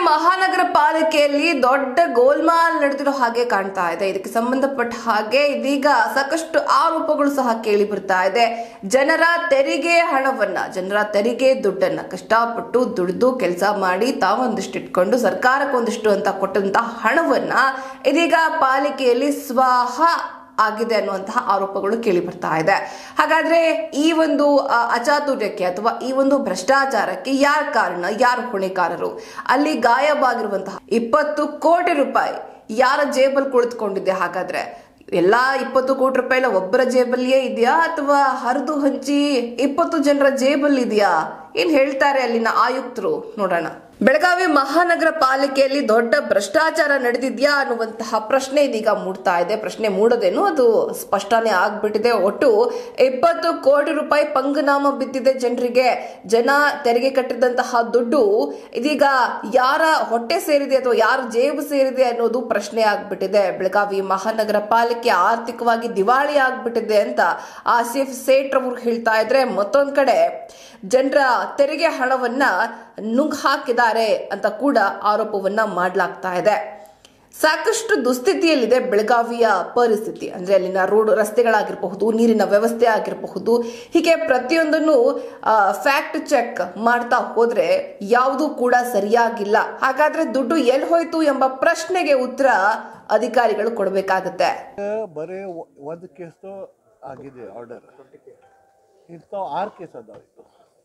ಮಹಾನಗರ ಪಾಲಿಕೆಯಲ್ಲಿ ದೊಡ್ಡ ಗೋಲ್ಮಾಲ್ ನಡೆದಿರೋ ಹಾಗೆ ಕಾಣ್ತಾ ಇದೆ ಇದಕ್ಕೆ ಸಂಬಂಧಪಟ್ಟ ಹಾಗೆ ಇದೀಗ ಸಾಕಷ್ಟು ಆರೋಪಗಳು ಸಹ ಕೇಳಿ ಬರ್ತಾ ಇದೆ ಜನರ ತೆರಿಗೆ ಹಣವನ್ನ ಜನರ ತೆರಿಗೆ ದುಡ್ಡನ್ನ ಕಷ್ಟಪಟ್ಟು ದುಡಿದು ಕೆಲಸ ಮಾಡಿ ತಾವೊಂದಿಷ್ಟು ಇಟ್ಕೊಂಡು ಸರ್ಕಾರಕ್ಕೊಂದಿಷ್ಟು ಅಂತ ಕೊಟ್ಟಂತಹ ಹಣವನ್ನ ಇದೀಗ ಪಾಲಿಕೆಯಲ್ಲಿ ಸ್ವಾಹ ಆಗಿದೆ ಅನ್ನುವಂತಹ ಆರೋಪಗಳು ಕೇಳಿ ಬರ್ತಾ ಇದೆ ಹಾಗಾದ್ರೆ ಈ ಒಂದು ಅ, ಅಚಾತುರ್ಯಕ್ಕೆ ಅಥವಾ ಈ ಒಂದು ಭ್ರಷ್ಟಾಚಾರಕ್ಕೆ ಯಾರ ಕಾರಣ ಯಾರು ಹೊಣೆಗಾರರು ಅಲ್ಲಿ ಗಾಯವಾಗಿರುವಂತಹ ಇಪ್ಪತ್ತು ಕೋಟಿ ರೂಪಾಯಿ ಯಾರ ಜೇಬಲ್ ಕುಳಿತುಕೊಂಡಿದೆ ಹಾಗಾದ್ರೆ ಎಲ್ಲಾ ಇಪ್ಪತ್ತು ಕೋಟಿ ರೂಪಾಯಿ ಎಲ್ಲ ಒಬ್ಬರ ಜೇಬಲ್ಲಿಯೇ ಇದೆಯಾ ಅಥವಾ ಹರಿದು ಹಂಚಿ ಇಪ್ಪತ್ತು ಜನರ ಜೇಬಲ್ ಇದೆಯಾ ಏನ್ ಹೇಳ್ತಾರೆ ಅಲ್ಲಿನ ಆಯುಕ್ತರು ನೋಡೋಣ ಬೆಳಗಾವಿ ಮಹಾನಗರ ಪಾಲಿಕೆಯಲ್ಲಿ ದೊಡ್ಡ ಭ್ರಷ್ಟಾಚಾರ ನಡೆದಿದ್ಯಾ ಅನ್ನುವಂತಹ ಪ್ರಶ್ನೆ ಇದೀಗ ಮೂಡ್ತಾ ಇದೆ ಪ್ರಶ್ನೆ ಮೂಡದೇನು ಅದು ಸ್ಪಷ್ಟನೆ ಆಗ್ಬಿಟ್ಟಿದೆ ಒಟ್ಟು ಇಪ್ಪತ್ತು ಕೋಟಿ ರೂಪಾಯಿ ಪಂಗನಾಮ ಬಿದ್ದಿದೆ ಜನರಿಗೆ ಜನ ತೆರಿಗೆ ಕಟ್ಟಿದಂತಹ ದುಡ್ಡು ಇದೀಗ ಯಾರ ಹೊಟ್ಟೆ ಸೇರಿದೆ ಅಥವಾ ಯಾರ ಜೇಬು ಸೇರಿದೆ ಅನ್ನೋದು ಪ್ರಶ್ನೆ ಆಗ್ಬಿಟ್ಟಿದೆ ಬೆಳಗಾವಿ ಮಹಾನಗರ ಪಾಲಿಕೆ ಆರ್ಥಿಕವಾಗಿ ದಿವಾಳಿ ಆಗ್ಬಿಟ್ಟಿದೆ ಅಂತ ಆಸಿಫ್ ಸೇಠ್ ಅವರು ಹೇಳ್ತಾ ಇದ್ರೆ ಮತ್ತೊಂದ್ ಕಡೆ ಜನರ ತೆರಿಗೆ ಹಣವನ್ನ ನುಂಗ್ ಹಾಕಿದ್ದಾರೆ ಅಂತ ಕೂಡ ಆರೋಪವನ್ನ ಮಾಡಲಾಗ್ತಾ ಇದೆ ಸಾಕಷ್ಟು ದುಸ್ಥಿತಿಯಲ್ಲಿದೆ ಬೆಳಗಾವಿಯ ಪರಿಸ್ಥಿತಿ ಅಂದ್ರೆ ಅಲ್ಲಿನ ರೋಡ್ ರಸ್ತೆಗಳಾಗಿರಬಹುದು ನೀರಿನ ವ್ಯವಸ್ಥೆ ಆಗಿರಬಹುದು ಹೀಗೆ ಪ್ರತಿಯೊಂದನ್ನು ಫ್ಯಾಕ್ಟ್ ಚೆಕ್ ಮಾಡ್ತಾ ಹೋದ್ರೆ ಯಾವುದೂ ಕೂಡ ಸರಿಯಾಗಿಲ್ಲ ಹಾಗಾದ್ರೆ ದುಡ್ಡು ಎಲ್ಲಿ ಹೋಯ್ತು ಎಂಬ ಪ್ರಶ್ನೆಗೆ ಉತ್ತರ ಅಧಿಕಾರಿಗಳು ಕೊಡಬೇಕಾಗತ್ತೆ ಬರೀ ಒ- ಒಂದು ಕೇಸು ಆಗಿದೆ ಆರ್ಡರ್ ಇಂಥವು ಆರು ಕೇಸ್ ಅದಾವ ಇದು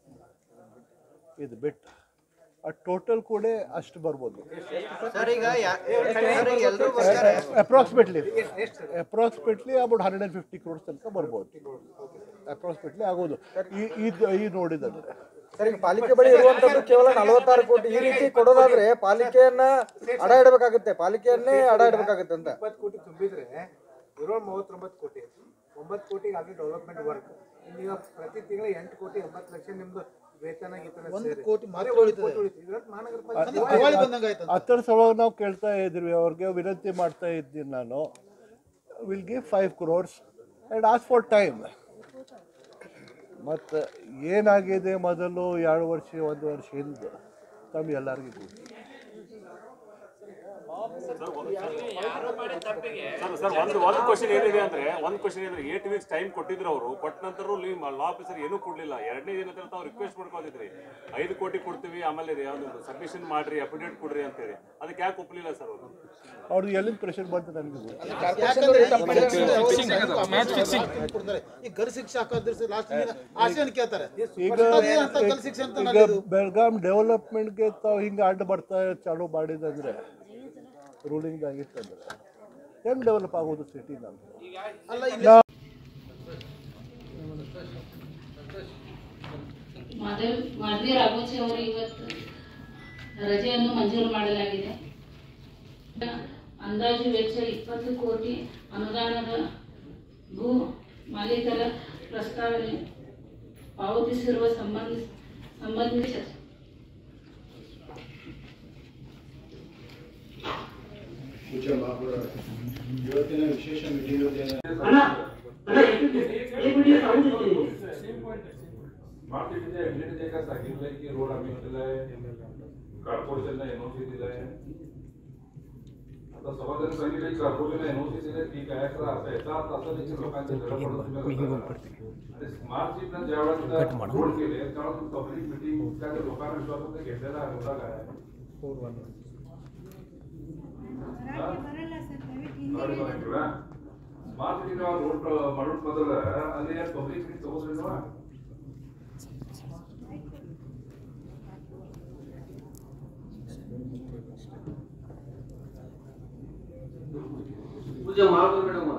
ಇದು ಬಿಟ್ಟು ಆ ಟೋಟಲ್ ಕೂಡ ಅಷ್ಟು ಬರ್ಬೋದು ಸರ್ ಈಗ ಯಾ- ಸರ್ ಈಗ ಎಲ್ರೂ ಬರ್ತಾರೆ approximately approximately about hundred and fifty crores ತನಕ ಬರ್ಬೋದು ಅಪ್ರಾಕ್ಸಿಮೇಟ್ಲಿ ಆಗೋದು ಈ ಇದು ಈ ನೋಡಿದಂದ್ರೆ ಸರ್ ಈಗ ಪಾಲಿಕೆ ಬಳಿ ಇರುವಂತದ್ದು ಕೇವಲ ನಲವತ್ತಾರು ಕೋಟಿ ಈ ರೀತಿ ಕೊಡೋದಾದ್ರೆ ಪಾಲಿಕೆಯನ್ನ ಅಡ ಇಡಬೇಕಾಗುತ್ತೆ ಪಾಲಿಕೆಯನ್ನೇ ಅಡ ಇಡಬೇಕಾಗುತ್ತೆ ಅಂತ ಇಪ್ಪತ್ತು ಕೋಟಿ ತುಂಬಿದ್ರೆ ಇರೋ ಮೂವತ್ತೊಂಬತ್ತು ಕೋಟಿ ಒಂಬತ್ತು ಕೋಟಿಗೆ ಆಗಲಿ ಡೆವಲಪ್ಮೆಂಟ್ ವರ್ಕ್ ಈಗ ಪ್ರತಿ ತಿಂಗಳು ಎಂಟು ಕೋಟಿ ಎಂಬತ್ತು ಲಕ್ಷ ನಿಮ್ದು ವೇತನ ಗೀತನ ಒಂದು ಕೋಟಿ ಮಹಾನಗರ ಪಾಲಿಕೆ ಹತ್ತರ ಸಲುವಾಗಿ ನಾವು ಕೇಳ್ತಾ ಇದ್ವಿ ಅವ್ರಿಗೆ ವಿನಂತಿ ಮಾಡ್ತಾ ಇದ್ದೀನಿ ನಾನು will give five crores and as for time ಮತ್ತು ಏನಾಗಿದೆ ಮೊದಲು ಎರಡು ವರ್ಷ ಒಂದು ವರ್ಷ ಹಿಂದೆ ತಮ್ಮ ಎಲ್ಲರಿಗೂ ಗೊತ್ತು ಸರ್ ಸರ್ ಒಂದು ಒಂದು ಕ್ವಶನ್ ಏನಿದೆ ಅಂದ್ರೆ ಒಂದು ಕ್ವಶನ್ ಅಂದ್ರೆ ಏಟ್ ವೀಕ್ಸ್ ಟೈಮ್ ಕೊಟ್ಟಿದ್ರು ಅವರು ಕೊಟ್ಟ ನಂತರ ಲಾ ಆಫೀಸರ್ ಏನೂ ಕೊಡ್ಲಿಲ್ಲ ಎರಡನೇ ದಿನ ಹತ್ರ ತಾವು ರಿಕ್ವೆಸ್ಟ್ ಮಾಡ್ಕೊಂಡಿದ್ರಿ ಐದು ಕೋಟಿ ಕೊಡ್ತೀವಿ ಆಮೇಲೆ ಇದು ಯಾವ್ದು ಸಬ್ಮಿಷನ್ ಮಾಡ್ರಿ ಅಫಿಡೇಟ್ ಕೊಡ್ರಿ ಅಂತೇಳಿ ಅದಕ್ಕೆ ಯಾಕೆ ಒಪ್ಪಲಿಲ್ಲ ಸರ್ ಅವರು ಅವ್ರದ್ದು ಎಲ್ಲಿಂದ ಪ್ರೆಷರ್ ಬಂತು ನನಗೆ ಗೊತ್ತು ಈ ಗರ್ ಶಿಕ್ಷೆ ಹಾಕೋದ್ರ ಲಾಸ್ಟ್ ಆಶೆಯನ್ನು ಕೇಳ್ತಾರೆ ಈಗ ಅಂತ ಗರ್ ಶಿಕ್ಷೆ ಅಂತ ಈಗ ಬೆಳಗಾಂ ಡೆವಲಪ್ಮೆಂಟ್ಗೆ ತಾವು ಹಿಂಗೆ ಅಡ್ಡ ಬರ್ತಾ ಚಾಲೂ ಮಾಡಿದಂದ್ರೆ ರೂಲಿಂಗ್ ಆಗಿತ್ತಂದ್ರೆ ಹೆಂಗೆ ಡೆವಲಪ್ ಆಗೋದು ಸಿಟಿ ನಾನು ಮಾಧವ್ ಮಾಧವಿ ರಾಘೋಜಿ ಅವರು ಇವತ್ತು ರಜೆಯನ್ನು ಮಂಜೂರು ಮಾಡಲಾಗಿದೆ ಅಂದಾಜು ವೆಚ್ಚ ಇಪ್ಪತ್ತು ಕೋಟಿ ಅನುದಾನದ ಭೂ ಮಾಲೀಕರ ಪ್ರಸ್ತಾವನೆ ಪಾವತಿಸಿರುವ ಸಂಬಂಧ ಸಂಬಂಧಿತ ಇವತ್ತಿನ ವಿಶೇಷ ಮೀಟಿಂಗ್ स्मार्ट सिटीच्या ऍबिलिटी काय सांगितलंय की रोड आम्ही केलाय कॉर्पोरेशनला एनओसी दिलाय आता सभागृहाने सांगितलं की कॉर्पोरेशनला एनओसी दिले ठीक आहे तर असं याचा अर्थ असा नाही की लोकांच्या घरापर्यंत आणि स्मार्ट सिटीनं ज्यावेळेस रोड केले त्यावेळेस पब्लिक मिटिंग त्या लोकांना विश्वासात घेतलेला एवढा काय आहे ಸ್ಮಾರ್ಟ್ ಸಿಟಿ ರೋಡ್ ಮಾಡೋದ್ ಮೊದಲ ಅಲ್ಲಿ ಪಬ್ಲಿಕ್ ಮೀಟಿಂಗ್ ತಗೋದ್ರಿಲ್ವಾ ಪೂಜೆ ಮಾಡ್ಬೋದು ಮೇಡಮ್